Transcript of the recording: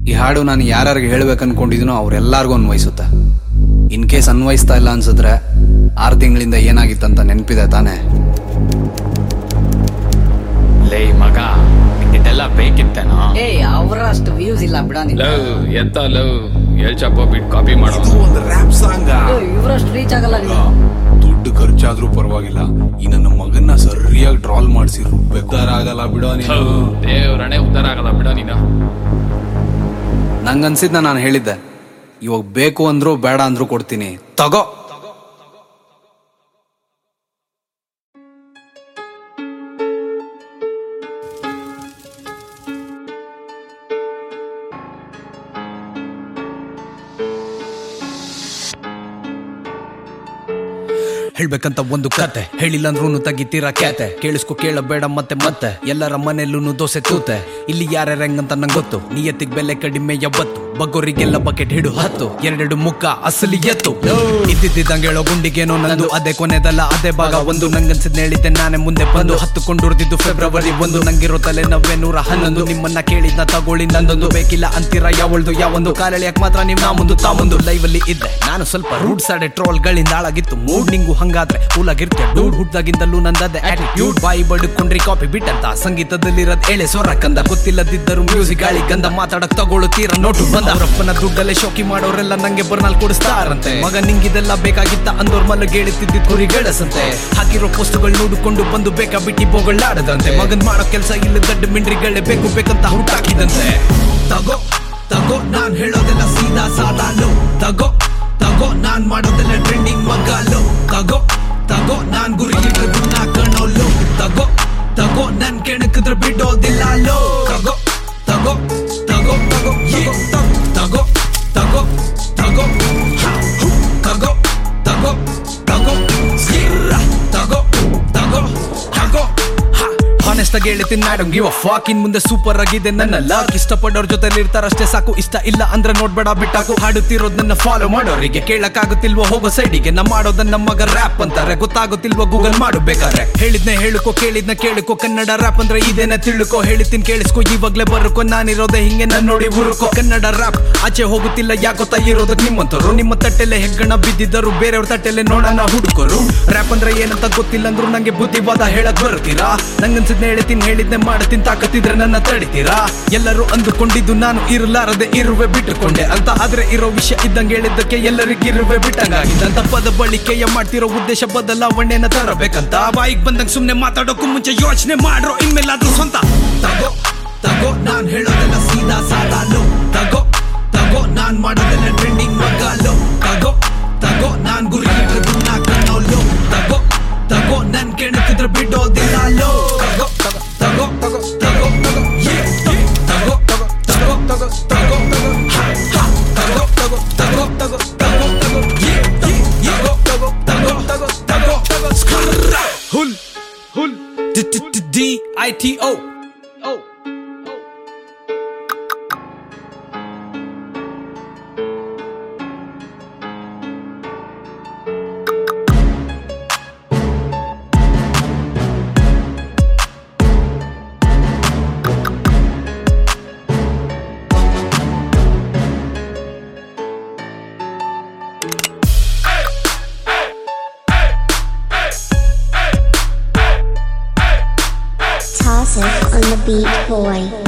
ಈ ಹಾಡು ನಾನು ಯಾರ್ಯಾರಿಗೆ ಹೇಳ್ಬೇಕು ಅನ್ಕೊಂಡಿದ್ದೀನೋ ಅವ್ರೆಲ್ಲಾರ್ಗೂ ಅನ್ವಯಿಸುತ್ತೆ ಇನ್ ಕೇಸ್ ಅನ್ವಯಿಸ್ತಾ ಇಲ್ಲ ಅನ್ಸಿದ್ರೆ ಆರು ತಿಂಗಳಿಂದ ಏನಾಗಿತ್ತಂತ ನೆನಪಿದೆ ತಾನೇ ಲೇ ಮಗ ಇದೆಲ್ಲ ಬೇಕಿತ್ತೇನೋ ಏಯ್ ಅವರಷ್ಟು ವ್ಯೂಸ್ ಇಲ್ಲ ಬಿಡ ಲವ್ ಎತ್ತ ಲವ್ ಎಲ್ ಚಪ್ಪ ಬಿಟ್ಟು ಕಾಪಿ ಮಾಡೋ ಇದು ಒಂದು ರ್ಯಾಪ್ ಸಾಂಗ್ ಇವರಷ್ಟು ರೀಚ್ ಆಗಲ್ಲ ನೀವು ದುಡ್ಡು ಖರ್ಚಾದ್ರೂ ಪರವಾಗಿಲ್ಲ ಈ ನನ್ನ ಮಗನ್ನ ಸರಿಯಾಗಿ ಟ್ರಾಲ್ ಮಾಡಿಸಿ ರುಬ್ಬೇಕು ಆಗಲ್ಲ ಬಿಡೋ ನೀನು ದೇವ್ರಣೆ ಉದ್ದಾರ ಆಗಲ್ಲ ಬಿಡೋ ನೀನು ನಂಗನ್ಸಿದ್ನ ನಾನು ಹೇಳಿದ್ದೆ ಇವಾಗ ಬೇಕು ಅಂದ್ರು ಬೇಡ ಅಂದ್ರು ಕೊಡ್ತೀನಿ ತಗೋ ಹೇಳ್ಬೇಕಂತ ಒಂದು ಕತೆ ಹೇಳಿಲ್ಲ ಅಂದ್ರೂ ತೆಗಿತೀರಾ ಕ್ಯಾತೆ ಕೇಳಿಸ್ಕೊ ಕೇಳಬೇಡ ಮತ್ತೆ ಮತ್ತೆ ಎಲ್ಲರ ಮನೆಯಲ್ಲೂ ದೋಸೆ ತೂತೆ ಇಲ್ಲಿ ಯಾರ್ಯಾರ ಹೆಂಗಂತ ನಂಗೆ ಗೊತ್ತು ನಿಯತ್ತಿಗೆ ಬೆಲೆ ಕಡಿಮೆ ಎಬ್ಬತ್ತು ಬಗ್ಗೋರಿಗೆಲ್ಲ ಬಕೆಟ್ ಹಿಡು ಹತ್ತು ಎರಡೆರಡು ಮುಖ ಅಸಲಿ ಎತ್ತು ಇದ್ದಿದ್ದಂಗೆ ಹೇಳೋ ಗುಂಡಿಗೇನೋ ನಂದು ಅದೇ ಕೊನೆದಲ್ಲ ಅದೇ ಭಾಗ ಒಂದು ನಂಗನ್ಸಿದ್ ಹೇಳಿದ್ದೆ ನಾನೇ ಮುಂದೆ ಬಂದು ಹತ್ತುಕೊಂಡಿರ್ದಿದ್ದು ಫೆಬ್ರವರಿ ಒಂದು ನಂಗಿರೋ ತಲೆ ನವ್ವೆ ನೂರ ಹನ್ನೊಂದು ನಿಮ್ಮನ್ನ ಕೇಳಿದ್ನ ತಗೊಳ್ಳಿ ನಂದೊಂದು ಬೇಕಿಲ್ಲ ಅಂತೀರ ಯಾವಳ್ದು ಯಾವೊಂದು ಕಾಲೆಳೆಯಕ್ ಮಾತ್ರ ನಿಮ್ ನಾ ಮುಂದು ತಾ ಮುಂದು ಲೈವ್ ಅಲ್ಲಿ ಇದ್ದೆ ನಾನು ಸ್ವಲ್ಪ ರೂಡ್ ಸಾಡೆ ಟ್ರೋಲ್ ಗಳಿಂದ ಹಾಳಾಗಿತ್ತು ಮೂಡ್ ನಿಂಗು ಹಂಗಾದ್ರೆ ಕೂಲಾಗಿರ್ತೆ ಡೂಡ್ ಹುಟ್ದಾಗಿಂದಲೂ ನಂದದೆ ಆಟಿಟ್ಯೂಡ್ ಬಾಯಿ ಬಡ್ಕೊಂಡ್ರಿ ಕಾಪಿ ಬಿಟ್ಟಂತ ಸಂಗೀತದಲ್ಲಿರೋದ್ ಎಳೆ ಸೊರ ಕಂದ ಗೊತ್ತಿಲ್ಲದಿದ್ದರು ಮ್ಯೂಸಿಕ್ ಗಾಳಿ ಗಂಧ ಮಾತಾಡಕ್ ತಗೊಳ್ಳುತ್ತೀರ ನೋಟು ಬಂದ ಅವರಪ್ಪನ ದುಡ್ಡಲ್ಲೇ ಶೋಕಿ ಮಾಡೋರೆಲ್ಲ ನಂಗೆ ಬರ್ನಾಲ್ ಕೊಡಿಸ್ತಾರಂತೆ ಮಗ ನಿಂಗಿದೆಲ್ಲ ಬೇಕಾಗಿತ್ತ ಅಂದೋರ್ ಮಲಗೇಳುತ್ತಿದ್ದ ಕುರಿ ಗೆಳಸಂತೆ ಹಾಕಿರೋ ಪೋಸ್ಟ್ಗಳು ನೋಡಿಕೊಂಡು ಬಂದು ಬೇಕಾ ಬಿಟ್ಟಿ ಬೋಗಳಾಡದಂತೆ ಮಗನ್ ಮಾಡೋ ಕೆಲಸ ಇಲ್ಲ ದಡ್ಡ ಮಿಂಡ್ರಿಗಳೇ ಬೇಕು ಬೇಕಂತ ಹುಟ್ಟಾಕಿದಂತೆ ತಗೋ ತಗೋ ನಾನ್ ಹೇಳೋದೆಲ್ಲ ಸೀದಾ ಸಾದಾಲು ತಗೋ ತಗೋ ನಾನ್ ಮಾಡೋದೆಲ್ಲ ಟ್ರೆಂಡಿಂಗ್ ಮಗಾಲು ತಗೋ ತಗೋ ನಾನ್ ಗುರಿ ಇಟ್ಟಿದ್ದು ನಾ ಕಣೋಲು ತಗೋ ತಗೋ ನನ್ ಕೆಣಕಿದ್ರೆ ಬಿಡೋದಿಲ್ಲ ಲೋ ತಗೋ ತಗೋ ತಗೋ ತಗೋ ತಗೋ ತಗೋ ತಗೋ ತಗೋ ಹ, ಹು, ತಗೋ ತಗೋ ತಗೋ ಸ್ಕಿರ್ರ, ತಗೋ ತಗೋ ತಗೋ ಹಾನೆಸ್ಟ್ ಆಗಿ ಹೇಳ್ತೀನಿ ಮೇಡಮ್ ಗಿವ್ ಫಾಕ್ ಇನ್ ಮುಂದೆ ಸೂಪರ್ ಆಗಿದೆ ನನ್ನ ಲಾಕ್ ಇಷ್ಟಪಡೋರ್ ಜೊತೆ ಇರ್ತಾರಷ್ಟೇ ಸಾಕು ಇಷ್ಟ ಇಲ್ಲ ಅಂದ್ರೆ ನೋಡ್ಬೇಡ ಬಿಟ್ಟಾಕು ಹಾಡುತ್ತಿರೋದ್ ನನ್ನ ಫಾಲೋ ಮಾಡೋರಿಗೆ ಕೇಳಕ್ಕಾಗುತ್ತಿಲ್ವೋ ಹೋಗೋ ಸೈಡಿಗೆ ನಾ ಮಾಡೋದನ್ನ ನಮ್ಮ ಮಗ ರ್ಯಾಪ್ ಅಂತಾರೆ ಗೊತ್ತಾಗುತ್ತಿಲ್ವೋ ಗೂಗಲ್ ಮಾಡು ಬೇಕಾದ್ರೆ ಹೇಳಿದ್ನೆ ಹೇಳುಕೋ ಕೇಳಿದ್ನ ಕೇಳುಕೋ ಕನ್ನಡ ರ್ಯಾಪ್ ಅಂದ್ರೆ ಇದೇನ ತಿಳ್ಕೋ ಹೇಳಿತೀನಿ ಕೇಳಿಸ್ಕೋ ಇವಾಗ್ಲೇ ಬರುಕೋ ನಾನಿರೋದೆ ಹಿಂಗೆ ನನ್ ನೋಡಿ ಹುರುಕೋ ಕನ್ನಡ ರ್ಯಾಪ್ ಆಚೆ ಹೋಗುತ್ತಿಲ್ಲ ಯಾಕೋತಾ ಇರೋದಕ್ ನಿಮ್ಮಂತರು ನಿಮ್ಮ ತಟ್ಟೆಲೆ ಹೆಗ್ಗಣ ಬಿದ್ದಿದ್ದರು ಬೇರೆಯವ್ರ ತಟ್ಟೆಲೆ ನೋಡೋಣ ಹುಡುಕರು ರ್ಯಾಪ್ ಅಂದ್ರೆ ಏನಂತ ಗೊತ್ತಿಲ್ಲ ಅಂದ್ರು ನಂಗೆ ಬುದ್ಧಿವಾದ ಹೇಳಕ್ ಬರ್ತೀರಾ ನಂಗನ್ಸಿದ್ನ ಹೇಳ್ತೀನಿ ಹೇಳಿದ್ನೆ ಮಾಡ್ತೀನಿ ತಾಕತ್ತಿದ್ರೆ ನನ್ನ ತಡಿತೀರಾ ಎಲ್ಲರೂ ಅಂದುಕೊಂಡಿದ್ದು ನಾನು ಇರಲಾರದೆ ಇರುವೆ ಬಿಟ್ಟುಕೊಂಡೆ ಅಂತ ಆದ್ರೆ ಇರೋ ವಿಷಯ ಇದ್ದಂಗೆ ಹೇಳಿದ್ದಕ್ಕೆ ಎಲ್ಲರಿಗಿರುವೆ ಬಿಟ್ಟಂಗಾಗಿದ್ದಂತ ಪದ ಬಳಿಕೆಯ ಮಾಡ್ತಿರೋ ಉದ್ದೇಶ ಬದಲಾವಣೆನ ತರಬೇಕಂತ ಬಾಯಿಗೆ ಬಂದಂಗ್ ಸುಮ್ನೆ ಮಾತಾಡೋಕು ಮುಂಚೆ ಯೋಚನೆ ಮಾಡ್ರೋ ಇನ್ಮೇಲಾದ್ರೂ ಸ್ವಂತ ತಗೋ ತಗೋ ನಾನ್ ಹೇಳೋದೆಲ್ಲ ಸೀದಾ ಸಾದಾಲು ತಗೋ ತಗೋ ನಾನ್ ಮಾಡೋದೆಲ್ಲ ಟ್ರೆಂಡಿಂಗ್ ಮಗಾಲು ತಗೋ ತಗೋ ನಾನ್ ಗುರಿ ಇಟ್ಟಿದ್ದು ನಾ ಕಣೋಲು ತಗೋ ತಗೋ ನನ್ ಕೆಣಕಿದ್ರೆ ಬಿಡೋದಿಲ್ಲ ಲೋ ತಗೋ ತಗೋ ತಗೋ ತಗೋ ತಗೋ yeah, yeah. ತಗೋ ತಗೋ ತಗೋ ತಗೋ ತಗೋ ತಗೋ ಹ, ಹ. ತಗೋ ತಗೋ ತಗೋ ತಗೋ ತಗೋ ತಗೋ yeah, yeah, yeah. ತಗೋ ತಗೋ ತಗೋ ತಗೋ ತಗೋ ಸ್ಕರ್ರ. ಹುಲ್ ಹುಲ್ D I T O Toss it on the beat boy.